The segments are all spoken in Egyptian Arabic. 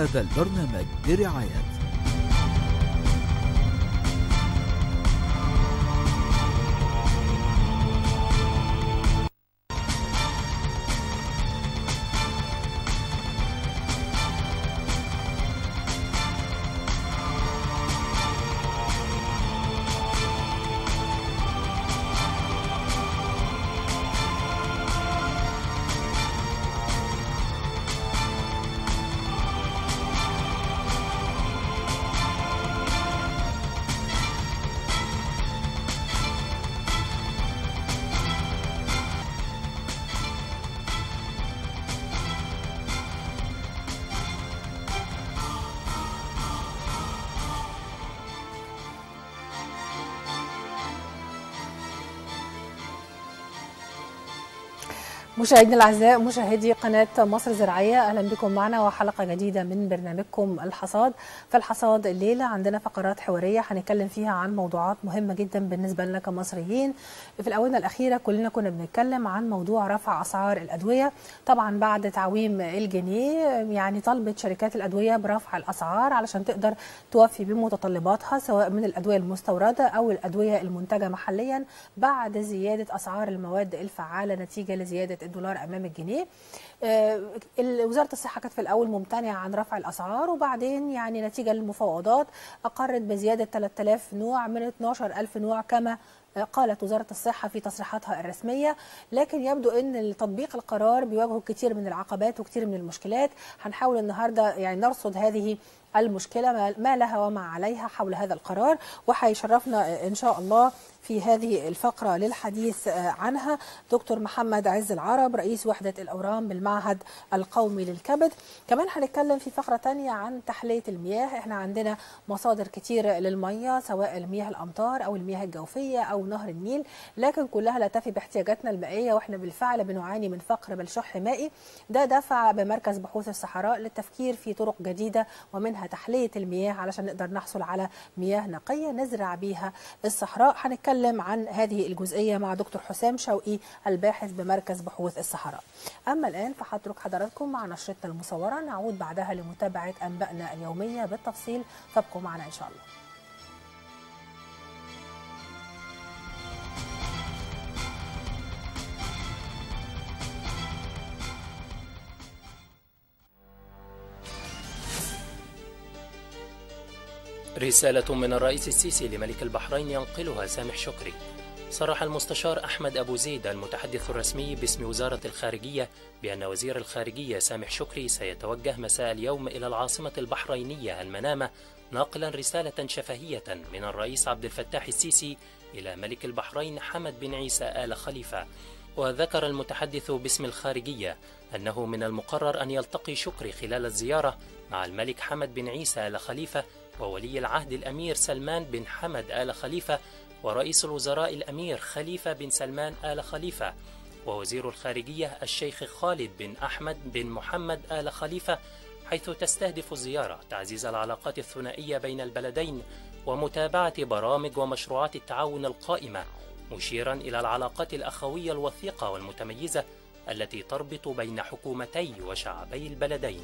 هذا البرنامج برعاية مشاهدينا الاعزاء مشاهدي قناه مصر زراعيه اهلا بكم معنا وحلقه جديده من برنامجكم الحصاد في الحصاد الليله عندنا فقرات حواريه هنتكلم فيها عن موضوعات مهمه جدا بالنسبه لنا كمصريين في الاونه الاخيره كلنا كنا بنتكلم عن موضوع رفع اسعار الادويه طبعا بعد تعويم الجنيه يعني طلبت شركات الادويه برفع الاسعار علشان تقدر توفي بمتطلباتها سواء من الادويه المستورده او الادويه المنتجه محليا بعد زياده اسعار المواد الفعاله نتيجه لزياده الدولار امام الجنيه وزاره الصحه كانت في الاول ممتنعه عن رفع الاسعار وبعدين يعني نتيجه للمفاوضات اقرت بزياده 3000 نوع من 12000 نوع كما قالت وزاره الصحه في تصريحاتها الرسميه لكن يبدو ان تطبيق القرار بيواجهه كثير من العقبات وكثير من المشكلات هنحاول النهارده يعني نرصد هذه المشكله ما لها وما عليها حول هذا القرار وهيشرفنا ان شاء الله في هذه الفقرة للحديث عنها دكتور محمد عز العرب رئيس وحدة الأورام بالمعهد القومي للكبد كمان هنتكلم في فقرة تانية عن تحلية المياه احنا عندنا مصادر كتير للمياه سواء المياه الأمطار أو المياه الجوفية أو نهر النيل لكن كلها لا تفي باحتياجاتنا المائية واحنا بالفعل بنعاني من فقر بل شح مائي ده دفع بمركز بحوث الصحراء للتفكير في طرق جديدة ومنها تحلية المياه علشان نقدر نحصل على مياه نقية نزرع بيها الصحراء هنتكلم نتكلم عن هذه الجزئية مع دكتور حسام شوقي الباحث بمركز بحوث الصحراء أما الآن فهترك حضراتكم مع نشرتنا المصورة نعود بعدها لمتابعة أنبائنا اليومية بالتفصيل فابقوا معنا إن شاء الله رسالة من الرئيس السيسي لملك البحرين ينقلها سامح شكري صرح المستشار أحمد أبو زيد المتحدث الرسمي باسم وزارة الخارجية بأن وزير الخارجية سامح شكري سيتوجه مساء اليوم إلى العاصمة البحرينية المنامة ناقلا رسالة شفهية من الرئيس عبد الفتاح السيسي إلى ملك البحرين حمد بن عيسى آل خليفة وذكر المتحدث باسم الخارجية أنه من المقرر أن يلتقي شكري خلال الزيارة مع الملك حمد بن عيسى آل خليفة وولي العهد الأمير سلمان بن حمد آل خليفة ورئيس الوزراء الأمير خليفة بن سلمان آل خليفة ووزير الخارجية الشيخ خالد بن أحمد بن محمد آل خليفة حيث تستهدف الزيارة تعزيز العلاقات الثنائية بين البلدين ومتابعة برامج ومشروعات التعاون القائمة مشيرا إلى العلاقات الأخوية الوثيقة والمتميزة التي تربط بين حكومتي وشعبي البلدين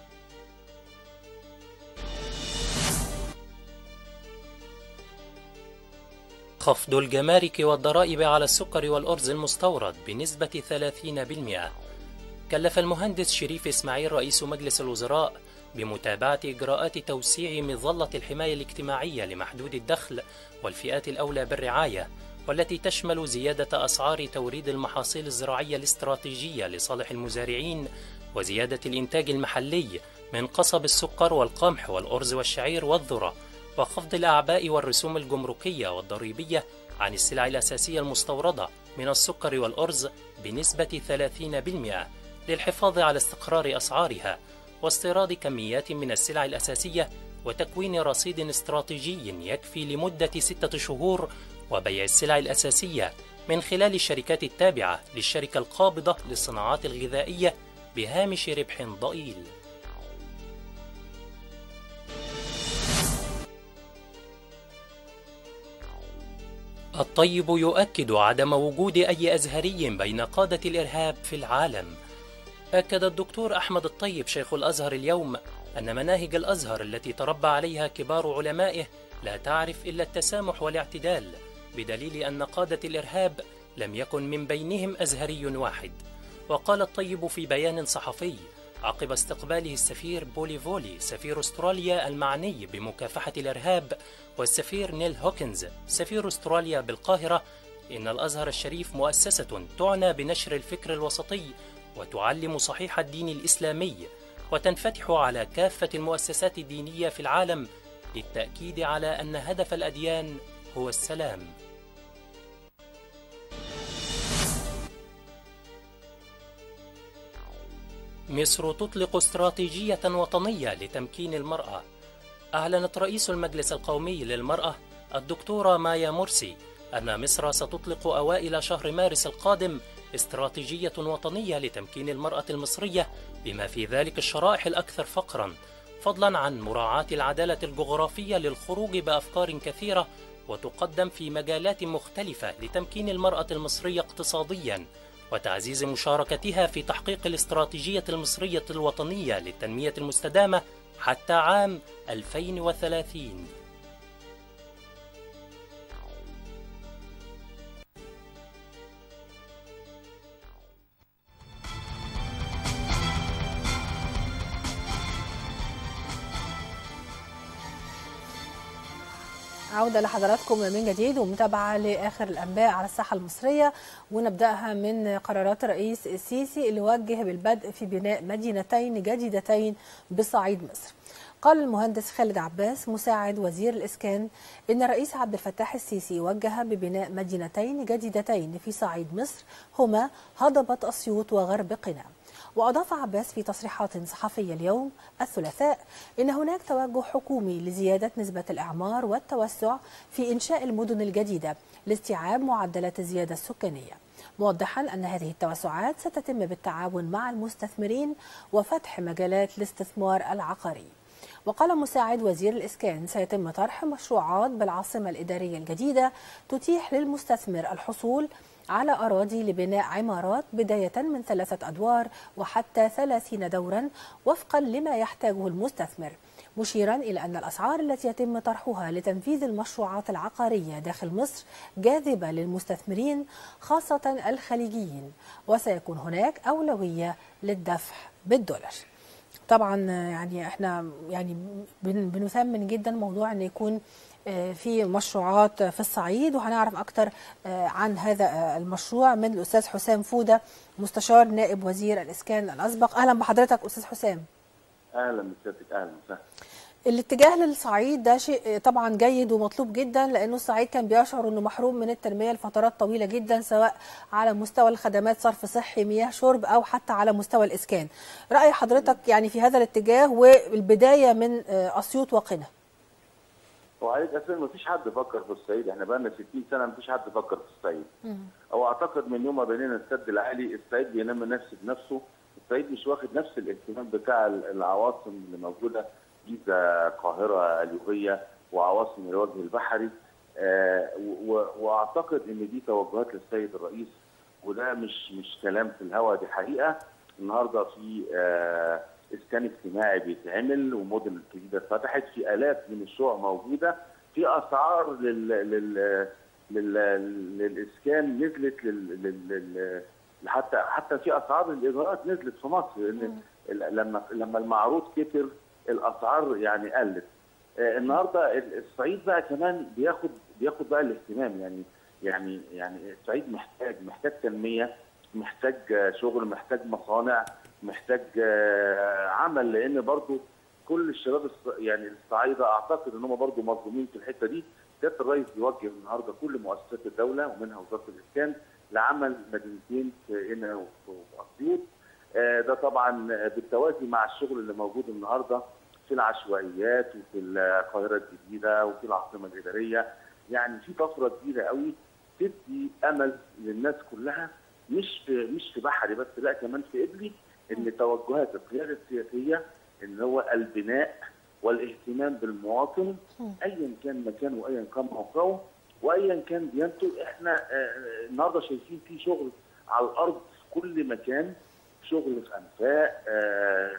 خفض الجمارك والضرائب على السكر والأرز المستورد بنسبة 30% كلف المهندس شريف إسماعيل رئيس مجلس الوزراء بمتابعة إجراءات توسيع مظلة الحماية الاجتماعية لمحدود الدخل والفئات الأولى بالرعاية والتي تشمل زيادة أسعار توريد المحاصيل الزراعية الاستراتيجية لصالح المزارعين وزيادة الإنتاج المحلي من قصب السكر والقمح والأرز والشعير والذرة وخفض الأعباء والرسوم الجمركية والضريبية عن السلع الأساسية المستوردة من السكر والأرز بنسبة 30% للحفاظ على استقرار أسعارها واستيراد كميات من السلع الأساسية وتكوين رصيد استراتيجي يكفي لمدة ستة شهور وبيع السلع الأساسية من خلال الشركات التابعة للشركة القابضة للصناعات الغذائية بهامش ربح ضئيل. الطيب يؤكد عدم وجود أي أزهري بين قادة الإرهاب في العالم. أكد الدكتور أحمد الطيب شيخ الأزهر اليوم أن مناهج الأزهر التي تربى عليها كبار علمائه لا تعرف إلا التسامح والاعتدال بدليل أن قادة الإرهاب لم يكن من بينهم أزهري واحد وقال الطيب في بيان صحفي عقب استقباله السفير بوليفولي سفير استراليا المعني بمكافحة الإرهاب والسفير نيل هوكنز سفير استراليا بالقاهرة إن الأزهر الشريف مؤسسة تعنى بنشر الفكر الوسطي وتعلم صحيح الدين الإسلامي وتنفتح على كافة المؤسسات الدينية في العالم للتأكيد على أن هدف الأديان هو السلام. مصر تطلق استراتيجية وطنية لتمكين المرأة. أعلنت رئيس المجلس القومي للمرأة الدكتورة مايا مرسي أن مصر ستطلق أوائل شهر مارس القادم استراتيجية وطنية لتمكين المرأة المصرية بما في ذلك الشرائح الأكثر فقرا فضلا عن مراعاة العدالة الجغرافية للخروج بأفكار كثيرة وتقدم في مجالات مختلفة لتمكين المرأة المصرية اقتصاديا وتعزيز مشاركتها في تحقيق الاستراتيجية المصرية الوطنية للتنمية المستدامة حتى عام 2030 عودة لحضراتكم من جديد ومتابعة لآخر الأنباء على الساحة المصرية ونبدأها من قرارات الرئيس السيسي اللي وجه بالبدء في بناء مدينتين جديدتين بصعيد مصر قال المهندس خالد عباس مساعد وزير الإسكان إن الرئيس عبد الفتاح السيسي وجه ببناء مدينتين جديدتين في صعيد مصر هما هضبة أسيوط وغرب قنا وأضاف عباس في تصريحات صحفية اليوم الثلاثاء إن هناك توجه حكومي لزيادة نسبة الإعمار والتوسع في إنشاء المدن الجديدة لاستيعاب معدلات الزيادة السكانية موضحا أن هذه التوسعات ستتم بالتعاون مع المستثمرين وفتح مجالات الاستثمار العقاري وقال مساعد وزير الإسكان سيتم طرح مشروعات بالعاصمة الإدارية الجديدة تتيح للمستثمر الحصول على أراضي لبناء عمارات بداية من ثلاثة أدوار وحتى ثلاثين دورا وفقا لما يحتاجه المستثمر مشيرا إلى أن الأسعار التي يتم طرحها لتنفيذ المشروعات العقارية داخل مصر جاذبة للمستثمرين خاصة الخليجيين وسيكون هناك أولوية للدفع بالدولار طبعا يعني احنا يعني بنثمن جدا موضوع ان يكون في مشروعات في الصعيد وهنعرف اكثر عن هذا المشروع من الاستاذ حسام فوده مستشار نائب وزير الاسكان الاسبق اهلا بحضرتك استاذ حسام اهلا بسيادتك اهلا وسهلا الاتجاه للصعيد ده شيء طبعا جيد ومطلوب جدا لانه الصعيد كان بيشعر انه محروم من التنميه لفترات طويله جدا سواء على مستوى الخدمات صرف صحي مياه شرب او حتى على مستوى الاسكان. راي حضرتك يعني في هذا الاتجاه والبدايه من اسيوط وقنا. وعليك اساسا ما فيش حد فكر في الصعيد احنا بقى لنا 60 سنه ما فيش حد فكر في الصعيد. او اعتقد من يوم ما بنينا السد العالي الصعيد بينمي نفسه بنفسه الصعيد مش واخد نفس الاهتمام بتاع العواصم اللي موجوده جيزه القاهره اليوبيه وعواصم الوجه البحري آه واعتقد ان دي توجهات للسيد الرئيس وده مش مش كلام في الهواء دي حقيقه النهارده في آه اسكان اجتماعي بيتعمل ومدن جديده اتفتحت في الاف من الشقق موجوده في اسعار لل لل لل للاسكان نزلت لل, لل... حتى حتى في اسعار الايجارات نزلت في مصر لان لما لما المعروض كتر الاسعار يعني قلت آه النهارده الصعيد بقى كمان بياخد بياخد بقى الاهتمام يعني يعني يعني الصعيد محتاج محتاج تنميه محتاج شغل محتاج مصانع محتاج آه عمل لان برضو كل الشباب يعني الصعايده اعتقد ان هم برضو مظلومين في الحته دي سياده الرئيس بيوجه النهارده كل مؤسسات الدوله ومنها وزاره الاسكان لعمل مدينتين في قنا وفي اسيوط آه ده طبعا بالتوازي مع الشغل اللي موجود النهارده في العشوائيات وفي القاهره الجديده وفي العاصمه الاداريه يعني في طفره كبيره قوي تدي امل للناس كلها مش في مش في بحري بس لا كمان في قبلي ان توجهات القياده السياسيه ان هو البناء والاهتمام بالمواطن ايا كان مكانه وايا كان موقعه وايا كان ديانته احنا آه النهارده شايفين في شغل على الارض في كل مكان شغل في انفاق آه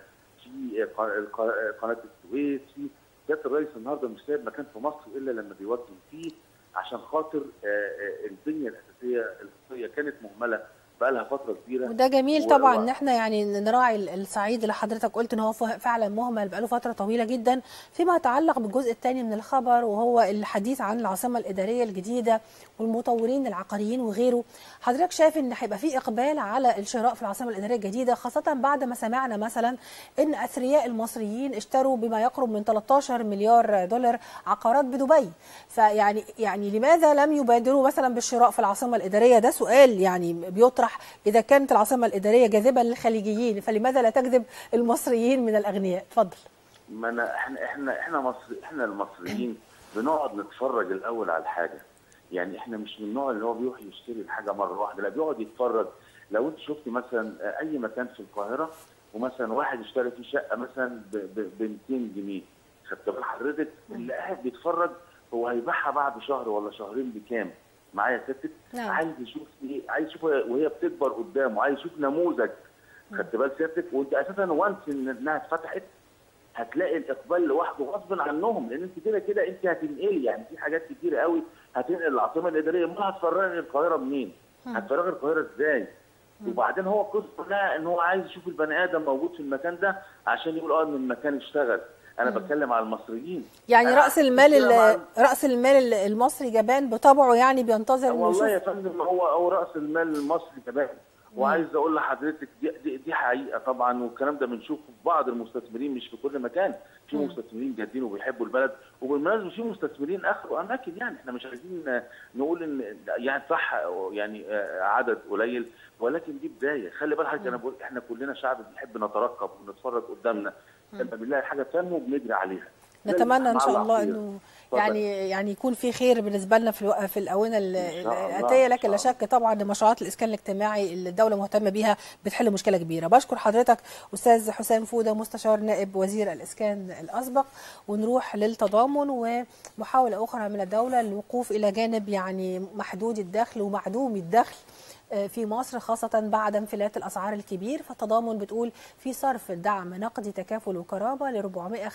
في ق- ق- قناه السويس في سياده الرئيس النهارده مش سايب مكان في مصر الا لما بيوجه فيه عشان خاطر آه، آه، البنيه الاساسيه القويه كانت مهمله بقى لها فتره كبيره وده جميل و- طبعا و- ان احنا يعني نراعي ال- الصعيد اللي حضرتك قلت ان هو فه- فعلا مهمل بقاله فتره طويله جدا فيما يتعلق بالجزء الثاني من الخبر وهو الحديث عن العاصمه الاداريه الجديده والمطورين العقاريين وغيره حضرتك شايف ان هيبقى في اقبال على الشراء في العاصمه الاداريه الجديده خاصه بعد ما سمعنا مثلا ان اثرياء المصريين اشتروا بما يقرب من 13 مليار دولار عقارات بدبي فيعني يعني لماذا لم يبادروا مثلا بالشراء في العاصمه الاداريه ده سؤال يعني بيطرح اذا كانت العاصمه الاداريه جاذبه للخليجيين فلماذا لا تجذب المصريين من الاغنياء اتفضل ما أنا احنا احنا احنا مصر احنا المصريين بنقعد نتفرج الاول على الحاجه يعني احنا مش من النوع اللي هو بيروح يشتري الحاجه مره واحده لا بيقعد يتفرج لو انت شفتي مثلا اي مكان في القاهره ومثلا واحد اشترى فيه شقه مثلا ب 200 جنيه خدت بال حضرتك اللي قاعد بيتفرج هو هيبيعها بعد شهر ولا شهرين بكام معايا ستك نعم. عايز يشوف ايه عايز يشوف وهي بتكبر قدامه عايز يشوف نموذج خدت بال سيادتك وانت اساسا وانس ان انها اتفتحت هتلاقي الاقبال لوحده غصب عنهم لان انت كده كده انت هتنقلي يعني في حاجات كتير قوي هتنقل العاصمه الاداريه ما هتفرغي القاهره منين؟ هتفرغي القاهره ازاي؟ وبعدين هو القصه كلها ان هو عايز يشوف البني ادم موجود في المكان ده عشان يقول اه ان المكان اشتغل انا بتكلم على المصريين يعني أنا راس المال بتكلم ال- عن- راس المال المصري جبان بطبعه يعني بينتظر انه والله يا يشوف فندم هو هو راس المال المصري كمان وعايز اقول لحضرتك دي, دي, دي حقيقه طبعا والكلام ده بنشوفه في بعض المستثمرين مش في كل مكان في مستثمرين جادين وبيحبوا البلد وبالمناسبه في مستثمرين اخروا اماكن يعني احنا مش عايزين نقول ان يعني صح يعني عدد قليل ولكن دي بدايه خلي بالك حضرتك انا بقول احنا كلنا شعب بنحب نترقب ونتفرج قدامنا لما بنلاقي حاجه تنمو بنجري عليها نتمنى ان شاء مع الله العصير. انه اتفضل. يعني يعني يكون في خير بالنسبه لنا في الوق- في الاونه ال- إن شاء الله، الاتيه إن لكن لا شاء شك طبعا ان مشروعات الاسكان الاجتماعي اللي الدوله مهتمه بيها بتحل مشكله كبيره بشكر حضرتك استاذ حسام فوده مستشار نائب وزير الاسكان الاسبق ونروح للتضامن ومحاوله اخرى من الدوله للوقوف الى جانب يعني محدود الدخل ومعدوم الدخل في مصر خاصة بعد انفلات الأسعار الكبير فالتضامن بتقول في صرف دعم نقدي تكافل وقرابة ل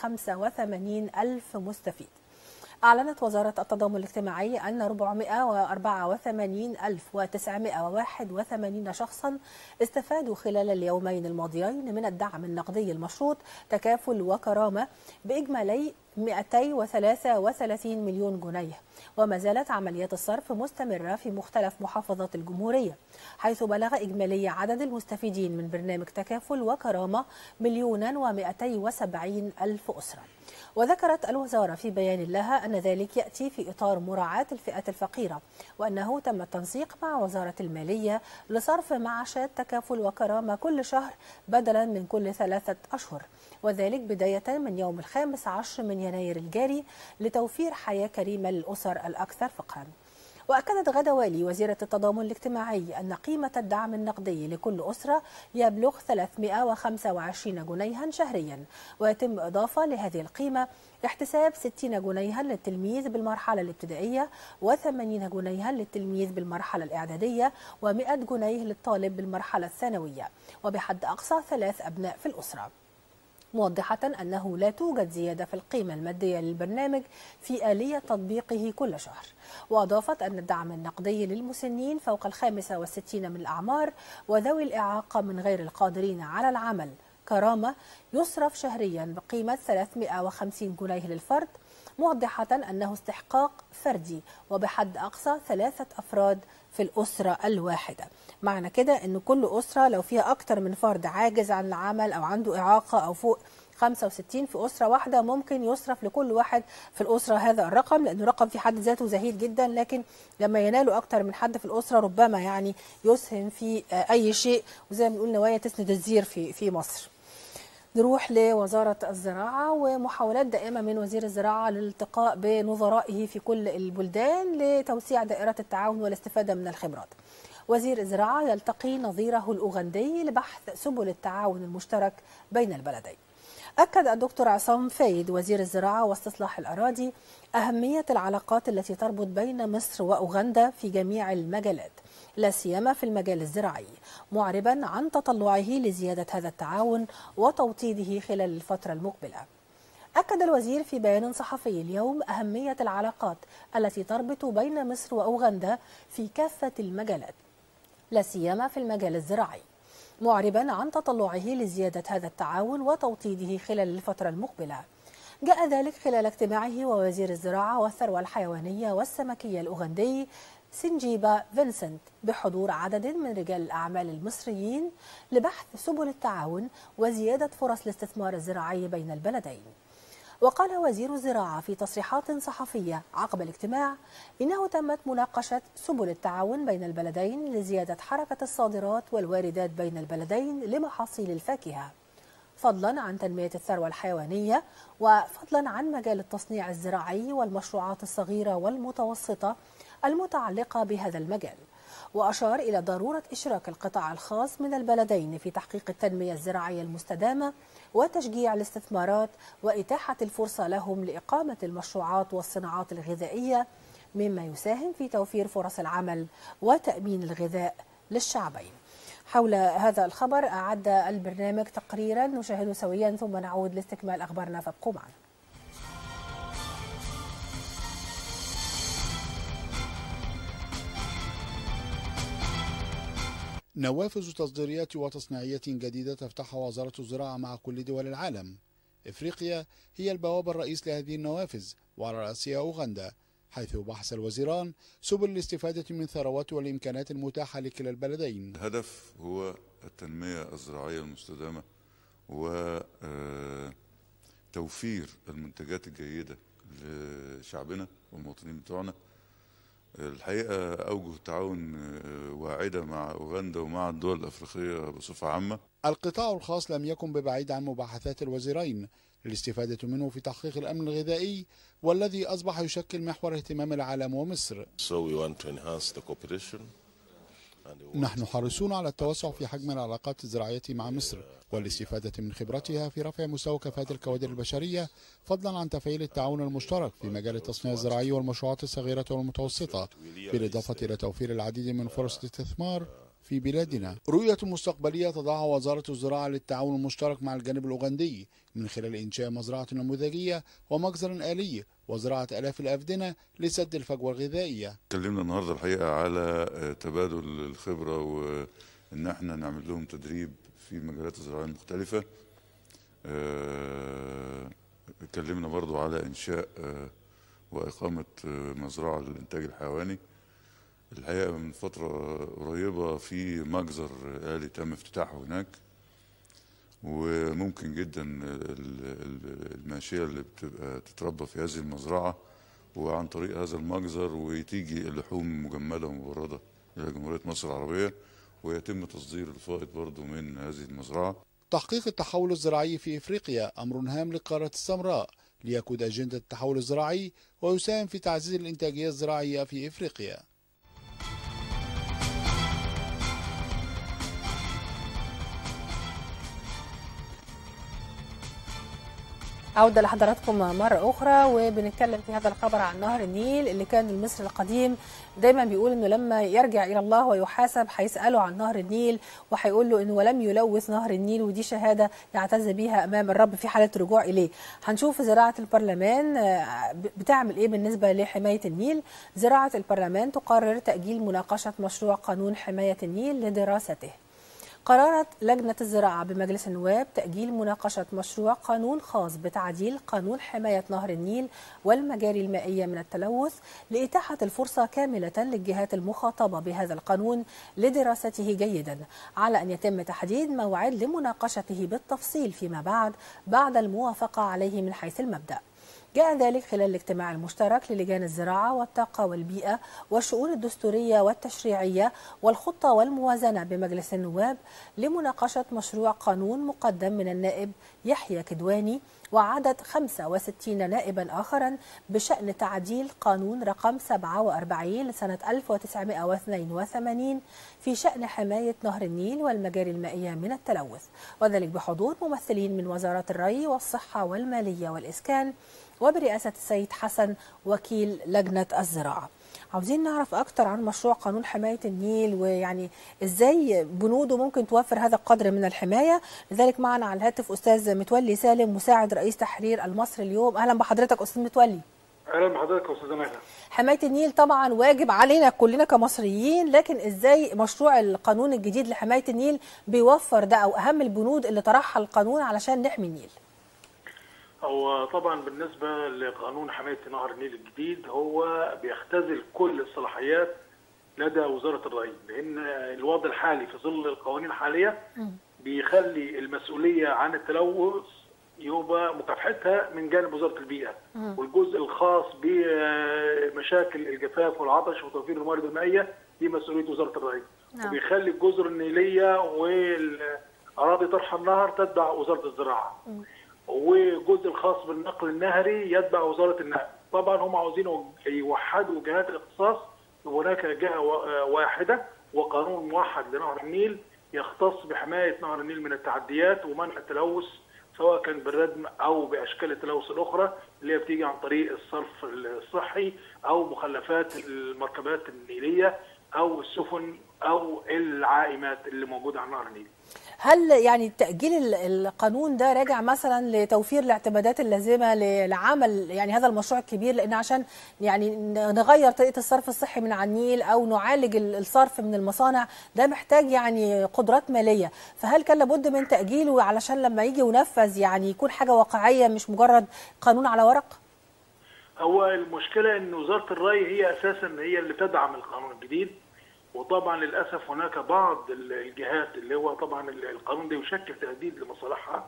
485 ألف مستفيد أعلنت وزارة التضامن الاجتماعي أن 484,981 شخصا استفادوا خلال اليومين الماضيين من الدعم النقدي المشروط تكافل وكرامة بإجمالي 233 مليون جنيه وما زالت عمليات الصرف مستمرة في مختلف محافظات الجمهورية حيث بلغ إجمالي عدد المستفيدين من برنامج تكافل وكرامة مليونا ومائتي وسبعين ألف أسرة وذكرت الوزارة في بيان لها أن ذلك يأتي في إطار مراعاة الفئات الفقيرة وأنه تم التنسيق مع وزارة المالية لصرف معاشات تكافل وكرامة كل شهر بدلا من كل ثلاثة أشهر وذلك بداية من يوم الخامس عشر من يناير الجاري لتوفير حياة كريمة للأسر الأكثر فقرا وأكدت غدا والي وزيرة التضامن الاجتماعي أن قيمة الدعم النقدي لكل أسرة يبلغ 325 جنيها شهريا ويتم إضافة لهذه القيمة احتساب 60 جنيها للتلميذ بالمرحلة الابتدائية و80 جنيها للتلميذ بالمرحلة الإعدادية و100 جنيه للطالب بالمرحلة الثانوية وبحد أقصى ثلاث أبناء في الأسرة موضحة أنه لا توجد زيادة في القيمة المادية للبرنامج في آلية تطبيقه كل شهر وأضافت أن الدعم النقدي للمسنين فوق الخامسة والستين من الأعمار وذوي الإعاقة من غير القادرين على العمل كرامة يصرف شهريا بقيمة 350 جنيه للفرد موضحة أنه استحقاق فردي وبحد أقصى ثلاثة أفراد في الأسرة الواحدة معنى كده أن كل أسرة لو فيها أكتر من فرد عاجز عن العمل أو عنده إعاقة أو فوق 65 في أسرة واحدة ممكن يصرف لكل واحد في الأسرة هذا الرقم لأنه رقم في حد ذاته زهيد جدا لكن لما ينالوا أكتر من حد في الأسرة ربما يعني يسهم في أي شيء وزي ما بنقول نوايا تسند الزير في في مصر نروح لوزارة الزراعة ومحاولات دائمة من وزير الزراعة للالتقاء بنظرائه في كل البلدان لتوسيع دائرة التعاون والاستفادة من الخبرات وزير الزراعة يلتقي نظيره الأوغندي لبحث سبل التعاون المشترك بين البلدين أكد الدكتور عصام فايد وزير الزراعة واستصلاح الأراضي أهمية العلاقات التي تربط بين مصر وأوغندا في جميع المجالات لا سيما في المجال الزراعي معربا عن تطلعه لزيادة هذا التعاون وتوطيده خلال الفترة المقبلة أكد الوزير في بيان صحفي اليوم أهمية العلاقات التي تربط بين مصر وأوغندا في كافة المجالات لا سيما في المجال الزراعي معربا عن تطلعه لزيادة هذا التعاون وتوطيده خلال الفترة المقبلة جاء ذلك خلال اجتماعه ووزير الزراعة والثروة الحيوانية والسمكية الأوغندي سنجيبا فينسنت بحضور عدد من رجال الأعمال المصريين لبحث سبل التعاون وزيادة فرص الاستثمار الزراعي بين البلدين وقال وزير الزراعة في تصريحات صحفية عقب الاجتماع إنه تمت مناقشة سبل التعاون بين البلدين لزيادة حركة الصادرات والواردات بين البلدين لمحاصيل الفاكهة فضلا عن تنمية الثروة الحيوانية وفضلا عن مجال التصنيع الزراعي والمشروعات الصغيرة والمتوسطة المتعلقة بهذا المجال وأشار إلى ضرورة إشراك القطاع الخاص من البلدين في تحقيق التنمية الزراعية المستدامة وتشجيع الاستثمارات وإتاحة الفرصة لهم لإقامة المشروعات والصناعات الغذائية مما يساهم في توفير فرص العمل وتأمين الغذاء للشعبين حول هذا الخبر أعد البرنامج تقريرا نشاهده سويا ثم نعود لاستكمال أخبارنا فابقوا معنا نوافذ تصديريات وتصنيعية جديدة تفتحها وزارة الزراعة مع كل دول العالم إفريقيا هي البوابة الرئيس لهذه النوافذ وعلى رأسها أوغندا حيث بحث الوزيران سبل الاستفادة من ثروات والإمكانات المتاحة لكلا البلدين الهدف هو التنمية الزراعية المستدامة وتوفير المنتجات الجيدة لشعبنا والمواطنين بتوعنا الحقيقة أوجه تعاون واعدة مع أوغندا ومع الدول الأفريقية بصفة عامة القطاع الخاص لم يكن ببعيد عن مباحثات الوزيرين للاستفادة منه في تحقيق الأمن الغذائي والذي أصبح يشكل محور اهتمام العالم ومصر So we want to enhance the cooperation نحن حريصون على التوسع في حجم العلاقات الزراعية مع مصر والاستفادة من خبرتها في رفع مستوى كفاءة الكوادر البشرية فضلا عن تفعيل التعاون المشترك في مجال التصنيع الزراعي والمشروعات الصغيرة والمتوسطة بالإضافة إلى توفير العديد من فرص الاستثمار في بلادنا رؤية مستقبلية تضعها وزارة الزراعة للتعاون المشترك مع الجانب الأوغندي من خلال إنشاء مزرعة نموذجية ومجزر آلي وزراعة آلاف الأفدنة لسد الفجوة الغذائية اتكلمنا النهاردة الحقيقة على تبادل الخبرة وإن احنا نعمل لهم تدريب في مجالات الزراعية المختلفة اتكلمنا برضو على إنشاء وإقامة مزرعة للإنتاج الحيواني الحقيقة من فترة قريبة في مجزر آلي تم افتتاحه هناك وممكن جدا الماشية اللي بتبقى تتربى في هذه المزرعة وعن طريق هذا المجزر وتيجي اللحوم مجمدة ومبردة إلى جمهورية مصر العربية ويتم تصدير الفائض برضو من هذه المزرعة تحقيق التحول الزراعي في إفريقيا أمر هام للقارة السمراء ليكون أجندة التحول الزراعي ويساهم في تعزيز الإنتاجية الزراعية في إفريقيا عودة لحضراتكم مرة أخرى وبنتكلم في هذا الخبر عن نهر النيل اللي كان المصري القديم دايما بيقول إنه لما يرجع إلى الله ويحاسب هيسأله عن نهر النيل وهيقول له إنه ولم يلوث نهر النيل ودي شهادة يعتز بيها أمام الرب في حالة رجوع إليه هنشوف زراعة البرلمان بتعمل إيه بالنسبة لحماية النيل زراعة البرلمان تقرر تأجيل مناقشة مشروع قانون حماية النيل لدراسته قررت لجنة الزراعة بمجلس النواب تأجيل مناقشة مشروع قانون خاص بتعديل قانون حماية نهر النيل والمجاري المائية من التلوث لإتاحة الفرصة كاملة للجهات المخاطبة بهذا القانون لدراسته جيدا على أن يتم تحديد موعد لمناقشته بالتفصيل فيما بعد بعد الموافقة عليه من حيث المبدأ جاء ذلك خلال الاجتماع المشترك للجان الزراعة والطاقة والبيئة والشؤون الدستورية والتشريعية والخطة والموازنة بمجلس النواب لمناقشة مشروع قانون مقدم من النائب يحيى كدواني وعدد 65 نائبا آخرا بشأن تعديل قانون رقم 47 لسنة 1982 في شأن حماية نهر النيل والمجاري المائية من التلوث وذلك بحضور ممثلين من وزارة الري والصحة والمالية والإسكان وبرئاسة السيد حسن وكيل لجنة الزراعة عاوزين نعرف أكتر عن مشروع قانون حماية النيل ويعني إزاي بنوده ممكن توفر هذا القدر من الحماية لذلك معنا على الهاتف أستاذ متولي سالم مساعد رئيس تحرير المصري اليوم أهلا بحضرتك أستاذ متولي اهلا بحضرتك يا استاذه مهلا حماية النيل طبعا واجب علينا كلنا كمصريين لكن ازاي مشروع القانون الجديد لحماية النيل بيوفر ده او اهم البنود اللي طرحها القانون علشان نحمي النيل هو طبعا بالنسبه لقانون حمايه نهر النيل الجديد هو بيختزل كل الصلاحيات لدى وزاره الري لان الوضع الحالي في ظل القوانين الحاليه بيخلي المسؤوليه عن التلوث يبقى مكافحتها من جانب وزاره البيئه والجزء الخاص بمشاكل الجفاف والعطش وتوفير الموارد المائيه دي مسؤوليه وزاره الري نعم. وبيخلي الجزر النيليه والاراضي طرح النهر تتبع وزاره الزراعه والجزء الخاص بالنقل النهري يتبع وزاره النقل طبعا هم عاوزين يوحدوا جهات الاختصاص هناك جهه وا- واحده وقانون موحد لنهر النيل يختص بحمايه نهر النيل من التعديات ومنع التلوث سواء كان بالردم او باشكال التلوث الاخرى اللي هي بتيجي عن طريق الصرف الصحي او مخلفات المركبات النيليه او السفن او العائمات اللي موجوده على نهر النيل. هل يعني تأجيل ال- القانون ده راجع مثلا لتوفير الاعتمادات اللازمة ل- لعمل يعني هذا المشروع الكبير لأن عشان يعني ن- نغير طريقة الصرف الصحي من على النيل أو نعالج ال- الصرف من المصانع ده محتاج يعني قدرات مالية فهل كان لابد من تأجيله علشان لما يجي ينفذ يعني يكون حاجة واقعية مش مجرد قانون على ورق؟ هو المشكله ان وزاره الري هي اساسا هي اللي تدعم القانون الجديد وطبعا للاسف هناك بعض ال- الجهات اللي هو طبعا ال- القانون ده يشكل تهديد لمصالحها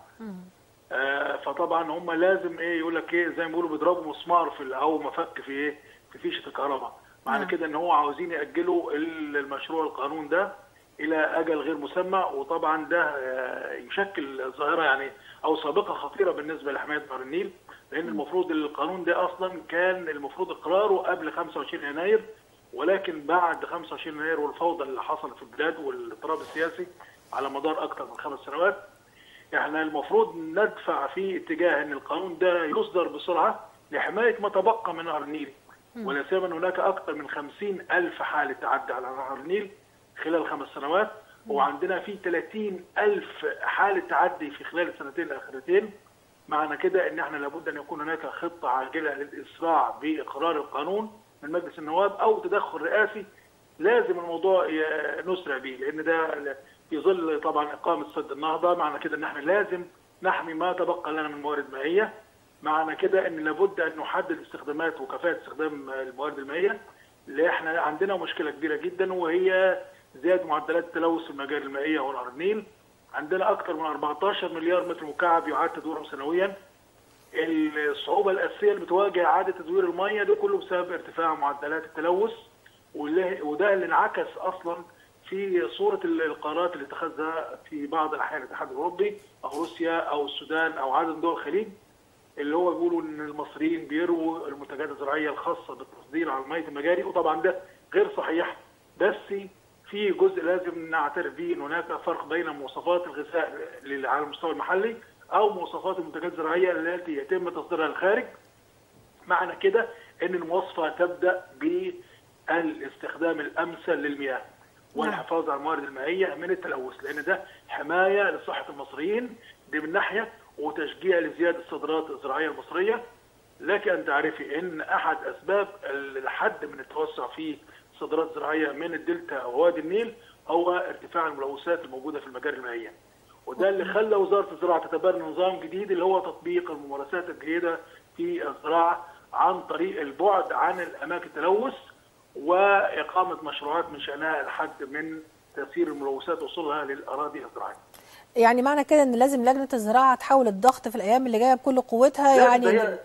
آه فطبعا هم لازم ايه يقول لك ايه زي ما بيقولوا بيضربوا مسمار في ال- او مفك في ايه في فيشه الكهرباء معنى نعم. كده ان هو عاوزين ياجلوا ال- المشروع القانون ده الى اجل غير مسمى وطبعا ده آه، يشكل ظاهره يعني او سابقه خطيره بالنسبه لحمايه نهر النيل لان المفروض القانون ده اصلا كان المفروض اقراره قبل 25 يناير ولكن بعد 25 يناير والفوضى اللي حصلت في البلاد والاضطراب السياسي على مدار اكثر من خمس سنوات احنا المفروض ندفع في اتجاه ان القانون ده يصدر بسرعه لحمايه ما تبقى من نهر النيل ولا سيما ان هناك اكثر من 50 الف حاله تعدي على نهر النيل خلال خمس سنوات وعندنا في 30 الف حاله تعدي في خلال السنتين الاخيرتين معنى كده ان احنا لابد ان يكون هناك خطه عاجله للاسراع باقرار القانون من مجلس النواب او تدخل رئاسي لازم الموضوع ي- نسرع به لان ده في ظل طبعا اقامه سد النهضه معنى كده ان احنا لازم نحمي ما تبقى لنا من موارد مائيه معنى كده ان لابد ان نحدد استخدامات وكفاءه استخدام الموارد المائيه اللي احنا عندنا مشكله كبيره جدا وهي زياده معدلات التلوث في المجاري المائيه ونهر النيل عندنا اكثر من 14 مليار متر مكعب يعاد تدويرهم سنويا الصعوبه الاساسيه اللي بتواجه اعاده تدوير الميه ده كله بسبب ارتفاع معدلات التلوث واللي- وده اللي انعكس اصلا في صوره ال- القرارات اللي اتخذها في بعض الاحيان الاتحاد الاوروبي او روسيا او السودان او عدد من دول الخليج اللي هو بيقولوا ان المصريين بيروا المنتجات الزراعيه الخاصه بالتصدير على ميه المجاري وطبعا ده غير صحيح بس في جزء لازم نعترف به ان هناك فرق بين مواصفات الغذاء لل- على المستوى المحلي او مواصفات المنتجات الزراعيه التي يتم تصديرها للخارج معنى كده ان المواصفه تبدا بالاستخدام الامثل للمياه والحفاظ على الموارد المائيه من التلوث لان ده حمايه لصحه المصريين دي من ناحيه وتشجيع لزياده الصادرات الزراعيه المصريه لك ان تعرفي ان احد اسباب الحد من التوسع في الصادرات الزراعيه من الدلتا ووادي النيل هو ارتفاع الملوثات الموجوده في المجاري المائيه وده اللي خلى وزاره الزراعه تتبنى نظام جديد اللي هو تطبيق الممارسات الجيده في الزراعه عن طريق البعد عن الاماكن التلوث واقامه مشروعات من شانها الحد من تاثير الملوثات وصولها للاراضي الزراعيه. يعني معنى كده ان لازم لجنه الزراعه تحاول الضغط في الايام اللي جايه بكل قوتها لا، يعني ده هي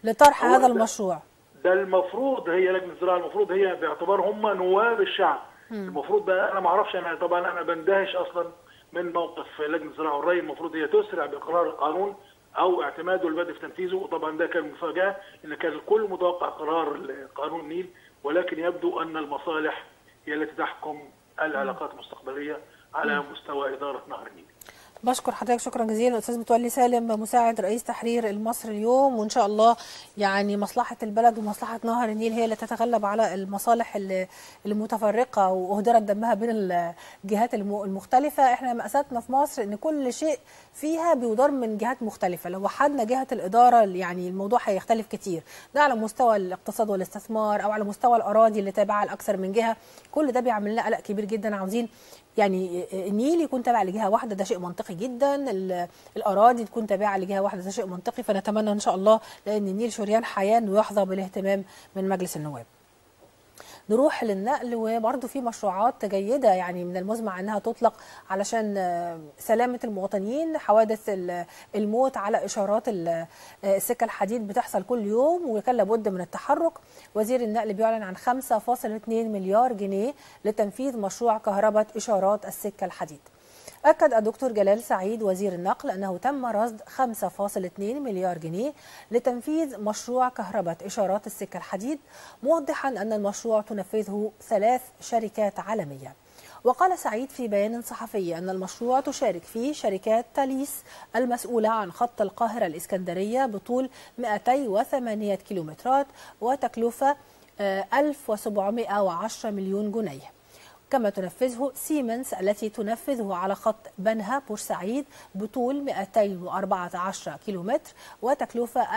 لطرح هو هذا ده- المشروع ده المفروض هي لجنه الزراعه المفروض هي باعتبار هم نواب الشعب المفروض بقى انا ما اعرفش انا طبعا انا بندهش اصلا من موقف لجنه الزراعه والري المفروض هي تسرع باقرار القانون او اعتماده والبدء في تنفيذه وطبعا ده كان مفاجاه ان كان الكل متوقع قرار قانون النيل ولكن يبدو ان المصالح هي التي تحكم العلاقات المستقبليه على مستوى اداره نهر النيل بشكر حضرتك شكرا جزيلا استاذ متولي سالم مساعد رئيس تحرير المصري اليوم وان شاء الله يعني مصلحه البلد ومصلحه نهر النيل هي اللي تتغلب على المصالح اللي- المتفرقه واهدرت دمها بين الجهات الم- المختلفه احنا مأساتنا في مصر ان كل شيء فيها بيدار من جهات مختلفه لو وحدنا جهه الاداره يعني الموضوع هيختلف كتير ده على مستوى الاقتصاد والاستثمار او على مستوى الاراضي اللي تابعه لاكثر من جهه كل ده بيعمل لنا قلق كبير جدا عاوزين يعني النيل يكون تابع لجهه واحده ده شيء منطقي جدا ال- الاراضي تكون تابعه لجهه واحده ده شيء منطقي فنتمنى ان شاء الله لان النيل شريان حياه انه يحظى بالاهتمام من مجلس النواب نروح للنقل وبرضه في مشروعات جيده يعني من المزمع انها تطلق علشان آه، سلامه المواطنين حوادث ال- الموت على اشارات ال- آه، السكه الحديد بتحصل كل يوم وكان لابد من التحرك وزير النقل بيعلن عن 5.2 مليار جنيه لتنفيذ مشروع كهرباء اشارات السكه الحديد أكد الدكتور جلال سعيد وزير النقل أنه تم رصد 5.2 مليار جنيه لتنفيذ مشروع كهرباء إشارات السكة الحديد موضحا أن المشروع تنفذه ثلاث شركات عالمية وقال سعيد في بيان صحفي أن المشروع تشارك فيه شركات تاليس المسؤولة عن خط القاهرة الإسكندرية بطول 208 كيلومترات وتكلفة آه، 1710 مليون جنيه كما تنفذه سيمنز التي تنفذه على خط بنها بورسعيد بطول 214 كيلومتر وتكلفة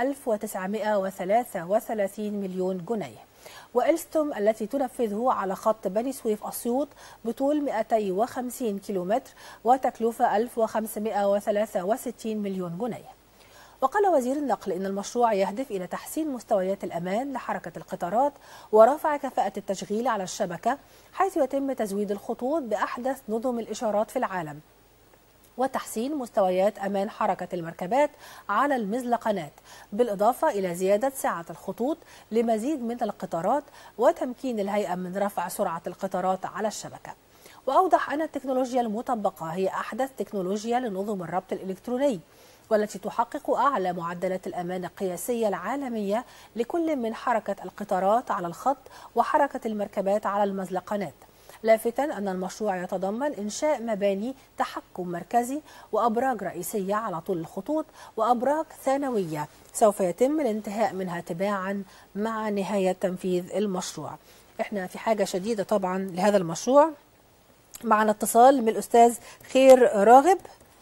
1933 مليون جنيه وإلستوم التي تنفذه على خط بني سويف أسيوط بطول 250 كيلومتر وتكلفة 1563 مليون جنيه وقال وزير النقل إن المشروع يهدف إلى تحسين مستويات الأمان لحركة القطارات ورفع كفاءة التشغيل على الشبكة حيث يتم تزويد الخطوط بأحدث نظم الإشارات في العالم وتحسين مستويات أمان حركة المركبات على المزلقنات بالإضافة إلى زيادة سعة الخطوط لمزيد من القطارات وتمكين الهيئة من رفع سرعة القطارات على الشبكة وأوضح أن التكنولوجيا المطبقة هي أحدث تكنولوجيا لنظم الربط الإلكتروني والتي تحقق أعلى معدلات الأمان القياسية العالمية لكل من حركة القطارات على الخط وحركة المركبات على المزلقنات لافتا أن المشروع يتضمن إنشاء مباني تحكم مركزي وأبراج رئيسية على طول الخطوط وأبراج ثانوية سوف يتم الانتهاء منها تباعا مع نهاية تنفيذ المشروع احنا في حاجة شديدة طبعا لهذا المشروع معنا اتصال من الأستاذ خير راغب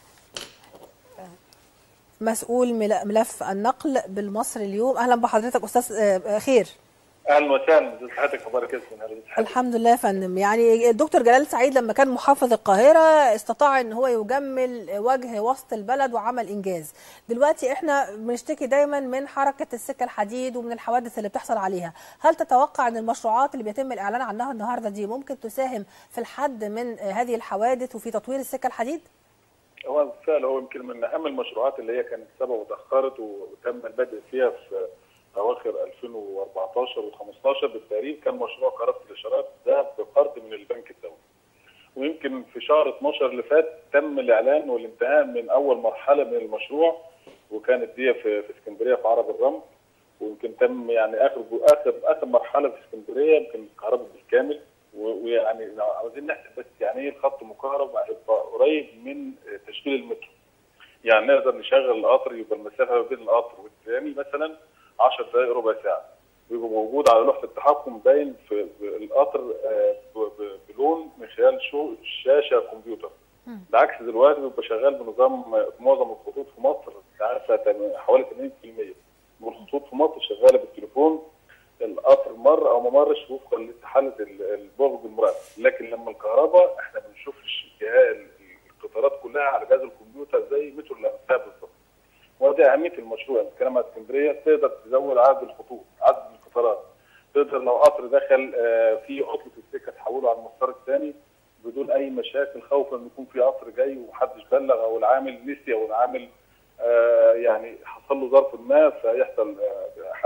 مسؤول مل- ملف النقل بالمصري اليوم اهلا بحضرتك استاذ آه، خير اهلا وسهلا ازي حضرتك اخبارك ايه ازي حضرتك الحمد لله يا فندم يعني الدكتور جلال سعيد لما كان محافظ القاهره استطاع ان هو يجمل وجه وسط البلد وعمل انجاز دلوقتي احنا بنشتكي دايما من حركه السكه الحديد ومن الحوادث اللي بتحصل عليها هل تتوقع ان المشروعات اللي بيتم الاعلان عنها النهارده دي ممكن تساهم في الحد من آه، هذه الحوادث وفي تطوير السكه الحديد هو بالفعل هو يمكن من اهم المشروعات اللي هي كانت سبق وتاخرت وتم البدء فيها في اواخر 2014 و15 بالتقريب كان مشروع قرارات الاشارات ده بقرض من البنك الدولي. ويمكن في شهر 12 اللي فات تم الاعلان والانتهاء من اول مرحله من المشروع وكانت دي في في اسكندريه في عرب الرمل ويمكن تم يعني اخر اخر اخر مرحله في اسكندريه يمكن كهرباء بالكامل و- ويعني لو عاوزين نحسب بس يعني ايه الخط مكهرب هيبقى قريب من تشغيل المترو. يعني نقدر نشغل القطر يبقى المسافه بين القطر والثاني مثلا 10 دقائق ربع ساعه ويبقى موجود على لوحه التحكم باين في في القطر آه، ب- ب- بلون من خلال شو شاشه كمبيوتر بالعكس دلوقتي بيبقى شغال بنظام معظم الخطوط في مصر انت عارفه تم- حوالي 80% من الخطوط في مصر شغاله بالتليفون القطر مر او ما مرش وفقا لحاله ال- البعد المراقب لكن لما الكهرباء احنا ما بنشوفش جهاز القطارات كلها على جهاز الكمبيوتر زي مترو الانفاق بالظبط ودي اهميه المشروع يعني بتتكلم عن اسكندريه تقدر تزود عدد الخطوط عدد القطارات تقدر لو قطر دخل آه، في عطله السكه تحوله على المسار الثاني بدون اي مشاكل خوفا ان يكون في قطر جاي ومحدش بلغ او العامل نسي او العامل آه، يعني حصل له ظرف ما فيحصل آه،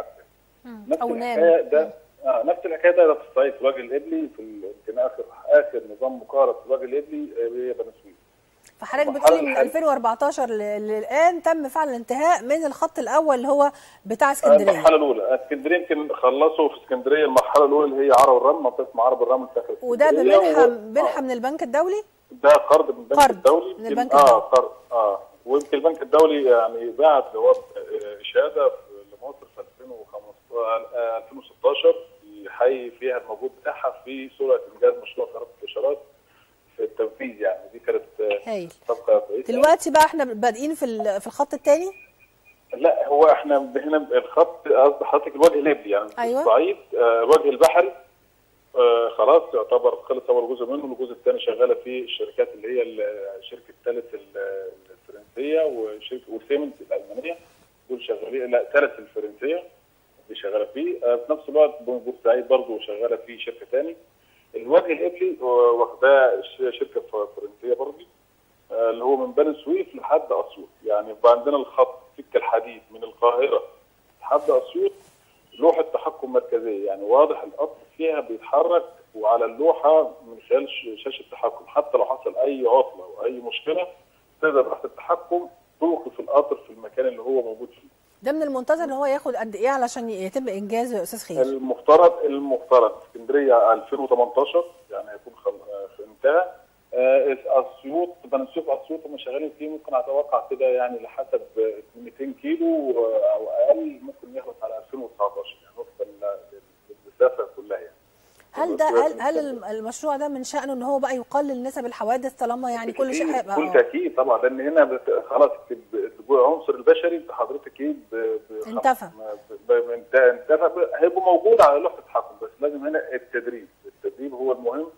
نفس أو نام. الحكايه ده آه نفس الحكايه ده في الصعيد في الوجه الابلي في ال- يمكن اخر اخر نظام مقارب في الوجه الابلي آه، هي بني سويف فحضرتك مرحلة بتقولي من الحل. 2014 ل- للان تم فعلا الانتهاء من الخط الاول اللي هو بتاع اسكندريه المرحله الاولى اسكندريه يمكن خلصوا في اسكندريه المرحله الاولى اللي هي عرب الرمل منطقه معرب الرمل في آخر وده اسكندرية. بمنحه و- منحه من البنك الدولي ده قرض من البنك قرض الدولي من يمكن- البنك اه الدولي. قرض اه ويمكن البنك الدولي يعني بعت جواب آه، اشاده في- لمصر في 2015 آه، 2016 يحيي فيها الموجود بتاعها في سرعه انجاز مشروع قرارات الاشارات في التنفيذ يعني دي كانت آه، هايل صفقه كويسه دلوقتي بقى احنا بادئين في ال- في الخط الثاني لا هو احنا هنا الخط قصد حضرتك الوجه الابلي يعني أيوة. الصعيد آه، الوجه البحري آه، خلاص يعتبر خلص اول جزء منه والجزء الثاني شغاله فيه الشركات اللي هي ال- شركه ثالث الفرنسيه وشركه وسيمنز الالمانيه دول شغالين لا ثالث الفرنسيه اللي شغاله فيه آه، في نفس الوقت بورسعيد برضه شغاله فيه شركه ثاني الوجه الابلي آه، واخداه ش- شركه ف- فرنسيه برضه آه، اللي هو من بني سويف لحد اسيوط يعني يبقى عندنا الخط سكه الحديد من القاهره لحد اسيوط لوحه تحكم مركزيه يعني واضح القطر فيها بيتحرك وعلى اللوحه من خلال ش- شاشه التحكم حتى لو حصل اي عطله او اي مشكله تقدر تحت التحكم توقف القطر في المكان اللي هو موجود فيه ده من المنتظر ان هو ياخد قد ايه علشان يتم انجازه يا استاذ خير المفترض المفترض اسكندريه 2018 يعني هيكون خل... آه، في انتهى آه، اسيوط بني سويف اسيوط هم شغالين فيه ممكن اتوقع كده يعني لحسب آه، 200 كيلو آه، او اقل ممكن يخلص على 2019 يعني وفقا لل- للمسافه كلها يعني هل ده هل هل الم- المشروع ده من شأنه ان هو بقى يقلل نسب الحوادث طالما يعني كل شيء هيبقى كل آه. تاكيد طبعا لان هنا بت... خلاص ب- العنصر البشري حضرتك ايه ب... ب... انتفى. ب... ب... انت- انتفى ب... هيبقى موجود على لوحه التحكم بس لازم هنا التدريب التدريب هو المهم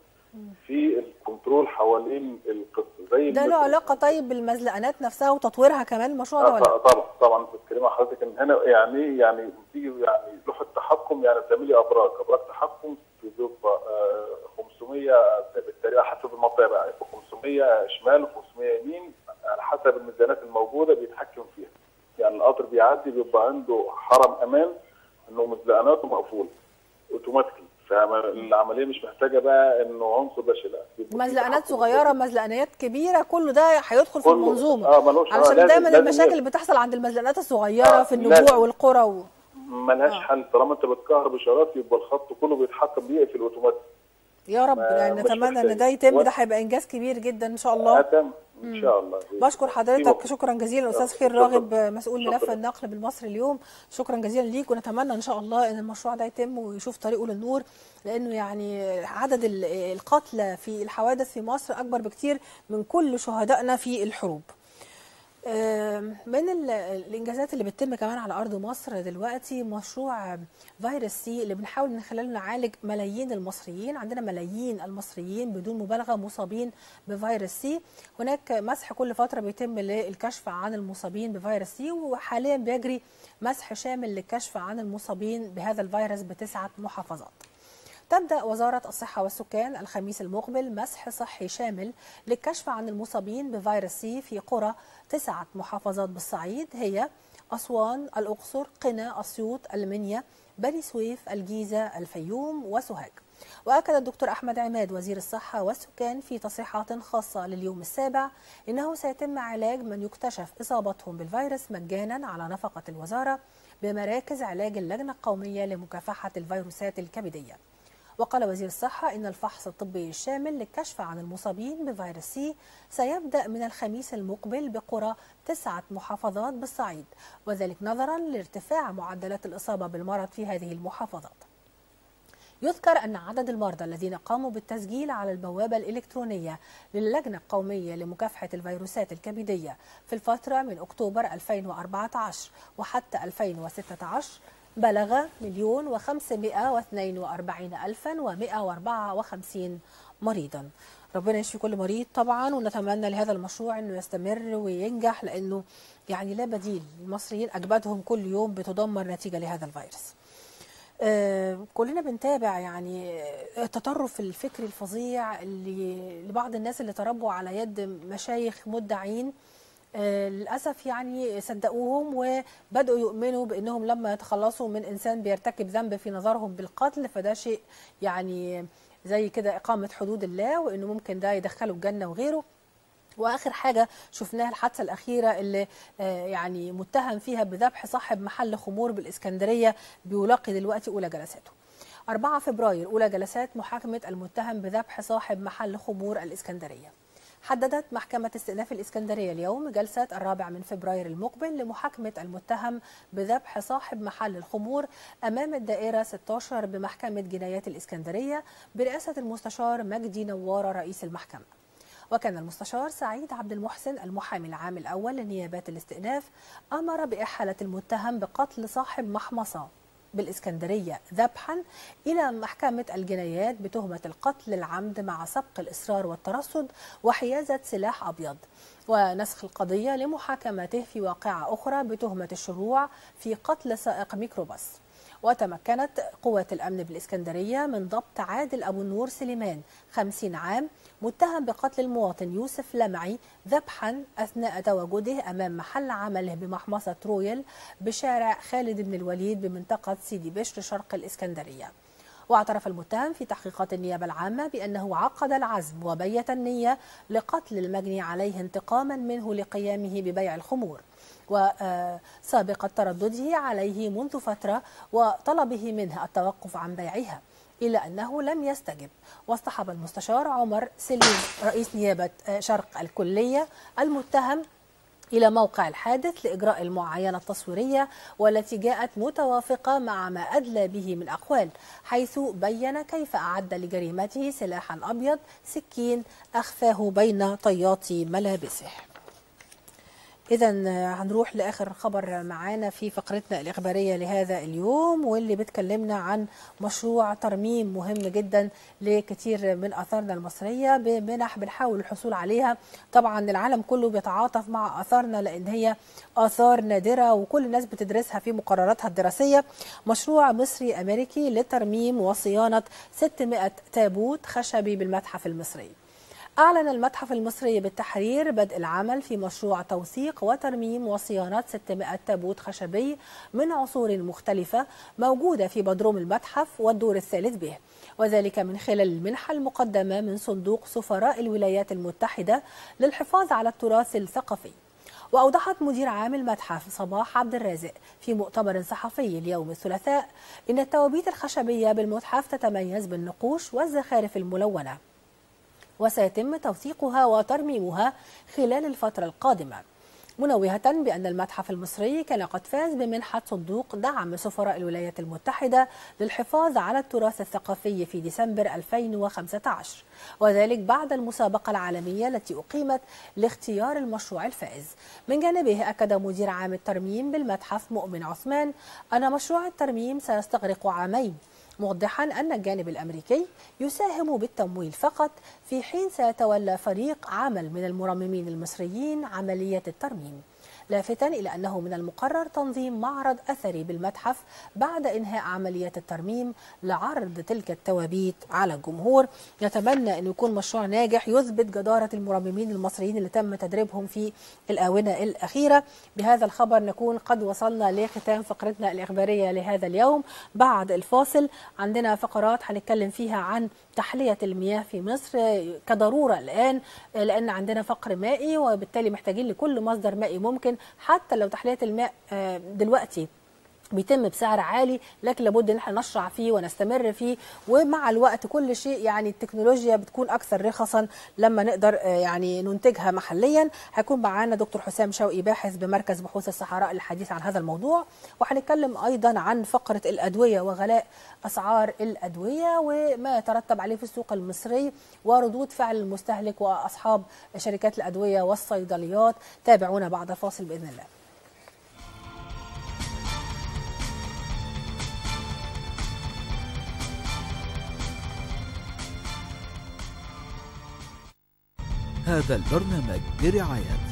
في الكنترول حوالين القصه زي ده له المثل. علاقه طيب بالمزلقانات نفسها وتطويرها كمان المشروع ده آه، ولا طبعا طبعا بتتكلم مع حضرتك ان هنا يعني يعني بتيجي يعني لوحه تحكم يعني بتعملي ابراج ابراج تحكم بيبقى آه، 500 بالتقريبا حسب المنطقه بقى يبقى 500 شمال و500 يمين على حسب الميزانات الموجوده بيتحكم فيها يعني القطر بيعدي بيبقى عنده حرم امان انه مزلقاناته مقفوله اوتوماتيكي فالعمليه مش محتاجه بقى انه عنصر بشري لا بيبقى في مزلقانات تحكم صغيره مزلقانات كبيره كل ده هيدخل في كله. المنظومه آه، ملوش- آه، علشان لازم- دايما لازم المشاكل يبقى. اللي بتحصل عند المزلقانات الصغيره آه، في النجوع لازم. والقرى و... ملهاش حل طالما انت بتكهرب اشارات يبقى الخط كله بيتحكم بيقفل اوتوماتيك يا رب ما- يعني مش نتمنى ان محتاج. ده يتم و- ده هيبقى انجاز كبير جدا ان شاء الله ادم ان شاء الله بشكر في حضرتك وقت. شكرا جزيلا استاذ خير شكراً. راغب مسؤول ملف شكراً. النقل بالمصري اليوم شكرا جزيلا ليك ونتمنى ان شاء الله ان المشروع ده يتم ويشوف طريقه للنور لانه يعني عدد ال- القتلى في الحوادث في مصر اكبر بكتير من كل شهدائنا في الحروب آم، من ال- الانجازات اللي بتتم كمان على ارض مصر دلوقتي مشروع فيروس سي اللي بنحاول من خلاله نعالج ملايين المصريين عندنا ملايين المصريين بدون مبالغه مصابين بفيروس سي هناك مسح كل فتره بيتم للكشف عن المصابين بفيروس سي وحاليا بيجري مسح شامل للكشف عن المصابين بهذا الفيروس بتسعه محافظات تبدأ وزارة الصحة والسكان الخميس المقبل مسح صحي شامل للكشف عن المصابين بفيروس سي في قرى تسعة محافظات بالصعيد هي أسوان، الأقصر، قنا، أسيوط، المنيا، بني سويف، الجيزة، الفيوم وسوهاج. وأكد الدكتور أحمد عماد وزير الصحة والسكان في تصريحات خاصة لليوم السابع إنه سيتم علاج من يكتشف إصابتهم بالفيروس مجانا على نفقة الوزارة بمراكز علاج اللجنة القومية لمكافحة الفيروسات الكبدية. وقال وزير الصحة إن الفحص الطبي الشامل للكشف عن المصابين بفيروس سي سيبدأ من الخميس المقبل بقرى تسعة محافظات بالصعيد وذلك نظرا لارتفاع معدلات الإصابة بالمرض في هذه المحافظات يذكر أن عدد المرضى الذين قاموا بالتسجيل على البوابة الإلكترونية للجنة القومية لمكافحة الفيروسات الكبدية في الفترة من أكتوبر 2014 وحتى 2016 بلغ مليون وخمسمائة واثنين وأربعين ألفا ومائة وأربعة وخمسين مريضا ربنا يشفي كل مريض طبعا ونتمنى لهذا المشروع انه يستمر وينجح لانه يعني لا بديل المصريين اجبادهم كل يوم بتدمر نتيجه لهذا الفيروس. آه، كلنا بنتابع يعني التطرف الفكري الفظيع اللي لبعض الناس اللي تربوا على يد مشايخ مدعين آه، للاسف يعني صدقوهم وبداوا يؤمنوا بانهم لما يتخلصوا من انسان بيرتكب ذنب في نظرهم بالقتل فده شيء يعني زي كده اقامه حدود الله وانه ممكن ده يدخله الجنه وغيره واخر حاجه شفناها الحادثه الاخيره اللي آه، يعني متهم فيها بذبح صاحب محل خمور بالاسكندريه بيلاقي دلوقتي اولى جلساته 4 فبراير اولى جلسات محاكمه المتهم بذبح صاحب محل خمور الاسكندريه حددت محكمة استئناف الإسكندرية اليوم جلسة الرابع من فبراير المقبل لمحاكمة المتهم بذبح صاحب محل الخمور أمام الدائرة 16 بمحكمة جنايات الإسكندرية برئاسة المستشار مجدي نوارة رئيس المحكمة وكان المستشار سعيد عبد المحسن المحامي العام الأول لنيابات الاستئناف أمر بإحالة المتهم بقتل صاحب محمصة بالإسكندرية ذبحا إلى محكمة الجنايات بتهمة القتل العمد مع سبق الإصرار والترصد وحيازة سلاح أبيض ونسخ القضية لمحاكمته في واقعة أخرى بتهمة الشروع في قتل سائق ميكروباص وتمكنت قوات الأمن بالإسكندرية من ضبط عادل أبو النور سليمان 50 عام متهم بقتل المواطن يوسف لمعي ذبحا أثناء تواجده أمام محل عمله بمحمصة رويل بشارع خالد بن الوليد بمنطقة سيدي بشر شرق الإسكندرية واعترف المتهم في تحقيقات النيابة العامة بأنه عقد العزم وبيت النية لقتل المجني عليه انتقاما منه لقيامه ببيع الخمور وسابقة تردده عليه منذ فترة وطلبه منه التوقف عن بيعها إلا أنه لم يستجب واصطحب المستشار عمر سليم رئيس نيابة شرق الكلية المتهم إلى موقع الحادث لإجراء المعاينة التصويرية والتي جاءت متوافقة مع ما أدلى به من أقوال حيث بين كيف أعد لجريمته سلاحا أبيض سكين أخفاه بين طيات ملابسه إذا هنروح لآخر خبر معانا في فقرتنا الإخبارية لهذا اليوم واللي بتكلمنا عن مشروع ترميم مهم جدا لكثير من آثارنا المصرية بمنح بنحاول الحصول عليها طبعا العالم كله بيتعاطف مع آثارنا لأن هي آثار نادرة وكل الناس بتدرسها في مقرراتها الدراسية مشروع مصري أمريكي لترميم وصيانة 600 تابوت خشبي بالمتحف المصري أعلن المتحف المصري بالتحرير بدء العمل في مشروع توثيق وترميم وصيانة 600 تابوت خشبي من عصور مختلفة موجودة في بدروم المتحف والدور الثالث به وذلك من خلال المنحة المقدمة من صندوق سفراء الولايات المتحدة للحفاظ على التراث الثقافي وأوضحت مدير عام المتحف صباح عبد الرازق في مؤتمر صحفي اليوم الثلاثاء إن التوابيت الخشبية بالمتحف تتميز بالنقوش والزخارف الملونة وسيتم توثيقها وترميمها خلال الفترة القادمة منوهة بأن المتحف المصري كان قد فاز بمنحة صندوق دعم سفراء الولايات المتحدة للحفاظ على التراث الثقافي في ديسمبر 2015 وذلك بعد المسابقة العالمية التي أقيمت لاختيار المشروع الفائز من جانبه أكد مدير عام الترميم بالمتحف مؤمن عثمان أن مشروع الترميم سيستغرق عامين موضحا أن الجانب الأمريكي يساهم بالتمويل فقط في حين سيتولى فريق عمل من المرممين المصريين عملية الترميم لافتا إلى أنه من المقرر تنظيم معرض أثري بالمتحف بعد إنهاء عملية الترميم لعرض تلك التوابيت على الجمهور نتمنى أن يكون مشروع ناجح يثبت جدارة المرممين المصريين اللي تم تدريبهم في الآونة الأخيرة بهذا الخبر نكون قد وصلنا لختام فقرتنا الإخبارية لهذا اليوم بعد الفاصل عندنا فقرات هنتكلم فيها عن تحلية المياه في مصر كضرورة الآن لأن عندنا فقر مائي وبالتالي محتاجين لكل مصدر مائي ممكن حتى لو تحلية الماء دلوقتي بيتم بسعر عالي لكن لابد ان احنا نشرع فيه ونستمر فيه ومع الوقت كل شيء يعني التكنولوجيا بتكون اكثر رخصا لما نقدر يعني ننتجها محليا هيكون معانا دكتور حسام شوقي باحث بمركز بحوث الصحراء للحديث عن هذا الموضوع وهنتكلم ايضا عن فقره الادويه وغلاء اسعار الادويه وما يترتب عليه في السوق المصري وردود فعل المستهلك واصحاب شركات الادويه والصيدليات تابعونا بعد فاصل باذن الله هذا البرنامج برعاية